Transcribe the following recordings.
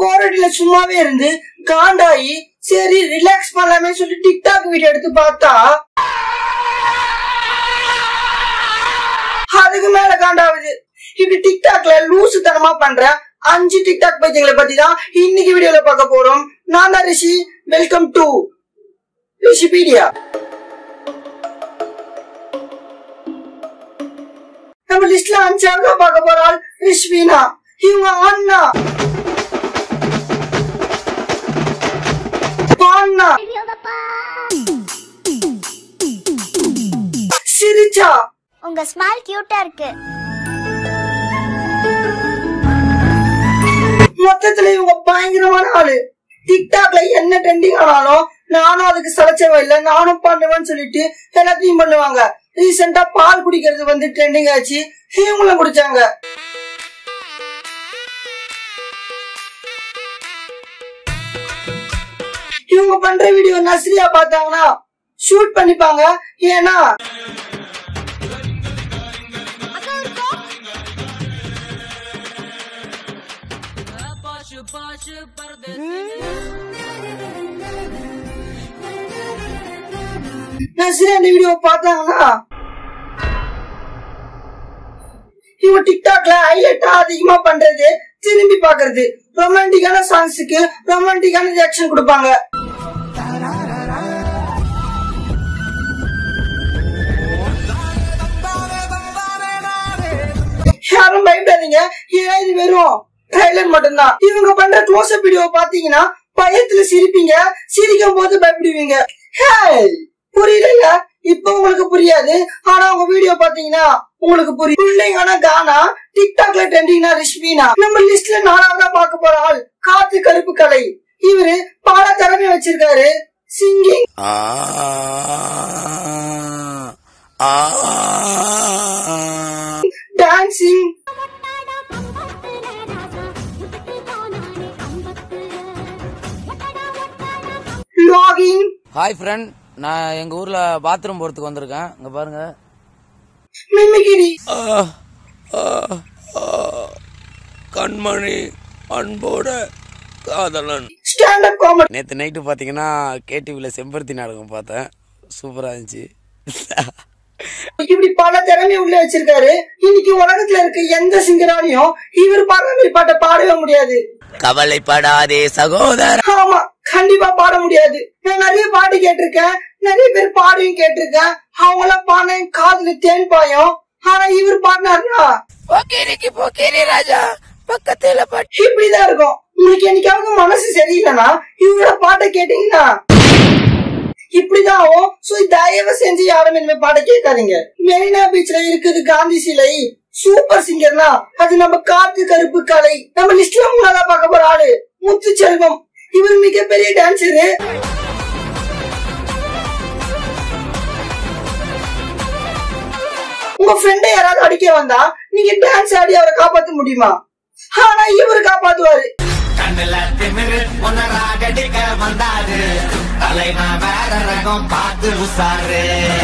போராட்டில சும்மாவே இருந்து காண்டாயி சரி ரிலாக்ஸ் பண்ணலாமே சொல்லி டிக்டாக் வீடியோ எடுத்து பார்த்தா அதுக்கு மேல காண்டாவுது இப்படி டிக்டாக்ல லூசு தனமா பண்ற அஞ்சு டிக்டாக் பைத்தியங்களை பத்தி தான் இன்னைக்கு வீடியோல பார்க்க போறோம் நான் தான் ரிஷி வெல்கம் டு ரிஷிபீடியா நம்ம லிஸ்ட்ல அஞ்சாவதா பார்க்க போற ஆள் ரிஷ்வீனா இவங்க அண்ணா பாண்ணா சிரிச்சா உங்க ஸ்மைல் கியூட்டா இருக்கு மொத்தத்துல இவங்க பயங்கரமான ஆளு டிக்டாக்ல என்ன ட்ரெண்டிங் ஆனாலும் நானும் அதுக்கு சளைச்சவன் இல்ல நானும் பண்ணுவேன்னு சொல்லிட்டு எல்லாத்தையும் பண்ணுவாங்க ரீசெண்டா பால் குடிக்கிறது வந்து ட்ரெண்டிங் ஆச்சு இவங்களும் குடிச்சாங்க இவங்க பண்ற வீடியோ நஸ்ரியா பார்த்தாங்கன்னா ஷூட் பண்ணிப்பாங்க ஏன்னா நஸ்ரியா இந்த வீடியோ பார்த்தாங்கன்னா இவங்க டிக்டாக்ல ஹைலைட்டா அதிகமா பண்றது திரும்பி பாக்குறது ரொமான்டிக்கான சாங்ஸுக்கு ரொமான்டிக்கான ரியாக்ஷன் கொடுப்பாங்க யாரும் பயப்படாதீங்க ஏன்னா இது வெறும் ட்ரைலர் மட்டும்தான் இவங்க பண்ற க்ளோஸ் அப் வீடியோ பாத்தீங்கன்னா பயத்துல சிரிப்பீங்க சிரிக்கும் போது பயப்படுவீங்க ஹேய் புரியல இப்ப உங்களுக்கு புரியாது ஆனா உங்க வீடியோ பாத்தீங்கன்னா உங்களுக்கு புரியும் பிள்ளைங்கன்னா கானா டிக்டாக்ல ட்ரெண்டிங்னா ரிஷ்வீனா நம்ம லிஸ்ட்ல நாலாவதா பார்க்க போற ஆள் காத்து கருப்பு கலை இவரு பல திறமை வச்சிருக்காரு சிங்கிங் ஆ ஆ டான்சிங் லாகிங் ஹாய் ஃப்ரெண்ட் நான் எங்க ஊர்ல பாத்ரூம் போறதுக்கு வந்திருக்கேன் இங்க பாருங்க மிமிகிரி ஆ, ஆ, ஆ. கண்மணி அன்போட காதலன் ஸ்டாண்ட் அப் காமெடி நேத்து நைட்டு பாத்தீங்கன்னா கேடிவில செம்பருத்தி நாடகம் பார்த்தேன் சூப்பரா இருந்துச்சு இப்படி பல திறமை உள்ள வச்சிருக்காரு இன்னைக்கு உலகத்துல இருக்க எந்த சிங்கராலையும் இவர் பாடுற மாதிரி பாட்டை பாடவே முடியாது கவலைப்படாதே சகோதர ஆமா கண்டிப்பா பாட முடியாது நான் நிறைய பாட்டு கேட்டிருக்கேன் நிறைய பேர் பாடியும் கேட்டிருக்கேன் அவங்க எல்லாம் பாடின காதுல தேன் பாயும் ஆனா இவர் பாடினாருன்னா போக்கிரிக்கு போக்கிரி ராஜா பக்கத்துல பட்டு இப்படிதான் இருக்கும் உங்களுக்கு என்னைக்காவது மனசு சரியில்லைன்னா இவரோட பாட்டை கேட்டீங்கன்னா இப்படிதான் ஆகும் சோ தயவு செஞ்சு யாரும் இனிமே பாட்டை கேட்காதீங்க மெரினா பீச்ல இருக்குது காந்தி சிலை சூப்பர் சிங்கர்னா அது நம்ம காத்து கருப்பு கலை நம்ம லிஸ்ட்ல மூணாவதா பார்க்க போற ஆளு முத்து செல்வம் இவர் மிகப்பெரிய டான்சரு உங்க ஃப்ரெண்டை யாராவது அடிக்க வந்தா நீங்க டான்ஸ் ஆடி அவரை காப்பாத்த முடியுமா ஆனா இவரு காப்பாத்துவாரு கண்ணுல திமிரு உணராகடிக்க வந்தாரு தலைவா வேற ரகம் பார்த்து உசாரு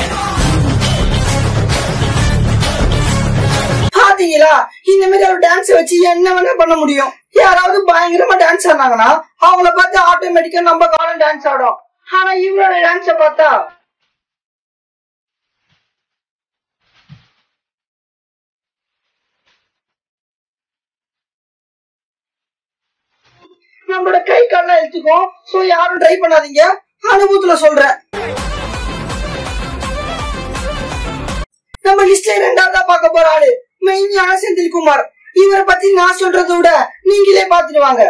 பாத்தீங்களா இந்த மாதிரி ஒரு டான்ஸ் வச்சு என்ன வேணா பண்ண முடியும் யாராவது பயங்கரமா டான்ஸ் ஆனாங்கன்னா அவங்கள பார்த்து ஆட்டோமேட்டிக்கா நம்ம காலம் டான்ஸ் ஆடும் ஆனா இவரோட டான்ஸ பார்த்தா நம்மளோட கை கால்லாம் எடுத்துக்கும் சோ யாரும் ட்ரை பண்ணாதீங்க அனுபவத்துல சொல்றேன் நம்ம லிஸ்ட்ல ரெண்டாவதா பார்க்க போற ஆளு மெய்ஞான செந்தில்குமார் இவரை பத்தி நான் சொல்றதை விட நீங்களே பாத்துட்டு வாங்க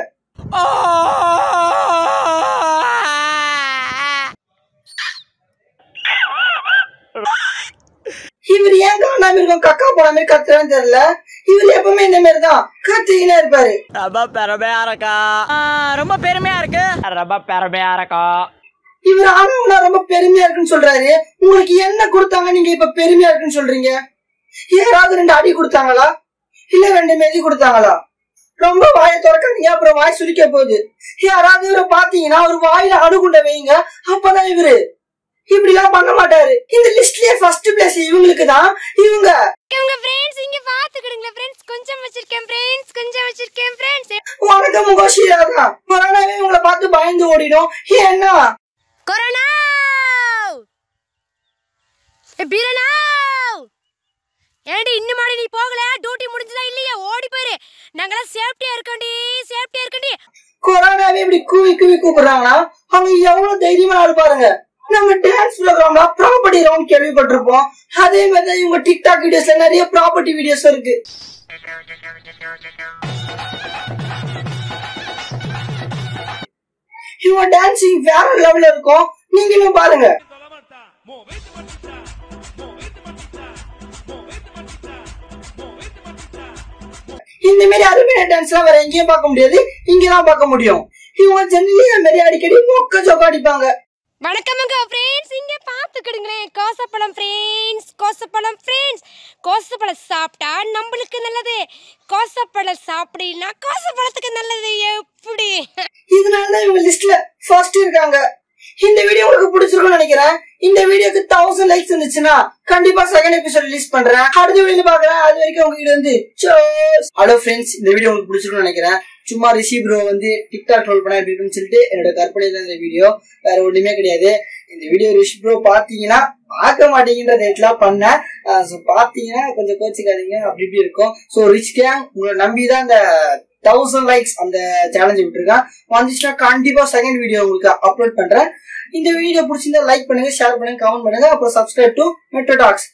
இவர் ஏன் காணாம இருக்கும் கக்கா போன மாதிரி கத்துறான்னு தெரியல இவர் எப்பவுமே இந்த மாதிரி தான் கத்திக்கினே இருப்பாரு ரொம்ப பெருமையா இருக்கா ரொம்ப பெருமையா இருக்கு ரொம்ப பெருமையா இருக்கா இவர் ஆனவங்களா ரொம்ப பெருமையா இருக்குன்னு சொல்றாரு உங்களுக்கு என்ன கொடுத்தாங்க நீங்க இப்ப பெருமையா இருக்குன்னு சொல்றீங்க யாராவது ரெண்டு அடி கொடுத்தாங்களா இல்ல ரெண்டு மெதி கொடுத்தாங்களா ரொம்ப வாயை திறக்காதீங்க அப்புறம் வாய் சுருக்க போகுது யாராவது இவரை பாத்தீங்கன்னா ஒரு வாயில அணுகுண்ட வைங்க அப்பதான் இவரு இப்படி எல்லாம் பண்ண மாட்டாரு இந்த லிஸ்ட்லயே ஃபர்ஸ்ட் பிளேஸ் இவங்களுக்கு தான் இவங்க உங்க ஃப்ரெண்ட்ஸ் இங்க பாத்துக்கிடுங்களேன் ஃப்ரெண்ட்ஸ் கொஞ்சம் வச்சிருக்கேன் ஃப்ரெண்ட்ஸ் கொஞ்சம் வச்சிருக்கேன் ஃப்ரெண்ட்ஸ் வணக்கம் முகோஷியா தான் கொரோனாவே இவங்களை பார்த்து பயந்து ஓடிடும் ஏன்னா கொரோனா பீரனா ஏண்டி இன்னும் மாடி நீ போகல டியூட்டி முடிஞ்சதா இல்லையா ஓடி போயிரு நாங்களாம் சேஃப்டியா இருக்கோண்டி சேஃப்டியா இருக்கோண்டி கொரோனாவே இப்படி கூவி கூவி கூப்பிடுறாங்கன்னா அவங்க எவ்வளவு தைரியமா ஆள் பாருங்க நம்ம டான்ஸ் ப்ரோக்ராம்ல ப்ராப்பர்ட்டி ரவுண்ட் கேள்விப்பட்டிருப்போம் அதே மாதிரி தான் இவங்க டிக்டாக் வீடியோஸ்ல நிறைய ப்ராப்பர்ட்டி வீடியோஸ் இருக்கு இவங்க டான்சிங் வேற லெவல்ல இருக்கும் நீங்களும் பாருங்க இந்த மாதிரி அருமையான டான்ஸ் எல்லாம் வேற எங்கேயும் பார்க்க முடியாது இங்கதான் பார்க்க முடியும் இவங்க ஜெனரலி அந்த மாதிரி அடிக்கடி மொக்க ஜோக்கா அடிப்பாங்க வணக்கமுங்க ஃப்ரெண்ட்ஸ் இங்க பாத்துக்கிடுங்களேன் கோசப்பழம் ஃப்ரெண்ட்ஸ் கோசப்பழம் ஃப்ரெண்ட்ஸ் கோசப்பழம் சாப்பிட்டா நம்மளுக்கு நல்லது கோசப்பழம் சாப்பிடலாம் கோசப்பழத்துக்கு நல்லது எப்படி இதனாலதான் இவங்க லிஸ்ட்ல ஃபர்ஸ்ட் இருக்காங்க இந்த வீடியோ உங்களுக்கு பிடிச்சிருக்கும்னு நினைக்கிறேன் இந்த வீடியோக்கு தௌசண்ட் லைக்ஸ் இருந்துச்சுன்னா கண்டிப்பா செகண்ட் எபிசோட் ரிலீஸ் பண்றேன் அடுத்த வீடியோ பாக்குறேன் அது வரைக்கும் உங்ககிட்ட வந்து ஹலோ ஃப்ரெண்ட்ஸ் இந்த வீடியோ உங்களுக்கு பிடிச்சிருக்கும்னு நினைக்கிறேன் சும்மா ரிஷி ப்ரோ வந்து டிக்டாக் ட்ரோல் பண்ண எப்படி இருக்குன்னு சொல்லிட்டு என்னோட கற்பனை தான் இந்த வீடியோ வேற ஒண்ணுமே கிடையாது இந்த வீடியோ ரிஷி ப்ரோ பாத்தீங்கன்னா பார்க்க மாட்டீங்கன்ற ரேட்லாம் பண்ணேன் ஸோ பாத்தீங்கன்னா கொஞ்சம் கோச்சிக்காதீங்க அப்படி இப்படி இருக்கும் ஸோ ரிச் கேங் உங்களை நம்பி தான் இந்த தௌசண்ட் லைக்ஸ் அந்த சேலஞ்ச் விட்டுருக்கேன் வந்துச்சுன்னா கண்டிப்பா செகண்ட் வீடியோ உங்களுக்கு அப்லோட் பண்றேன் இந்த வீடியோ பிடிச்சிருந்தா லைக் பண்ணுங்க ஷேர் பண்ணுங்க கமெண்ட் பண்ணுங்க அப்புறம் சப்ஸ்கிரைப் டு மெட்ரோ டாக்ஸ்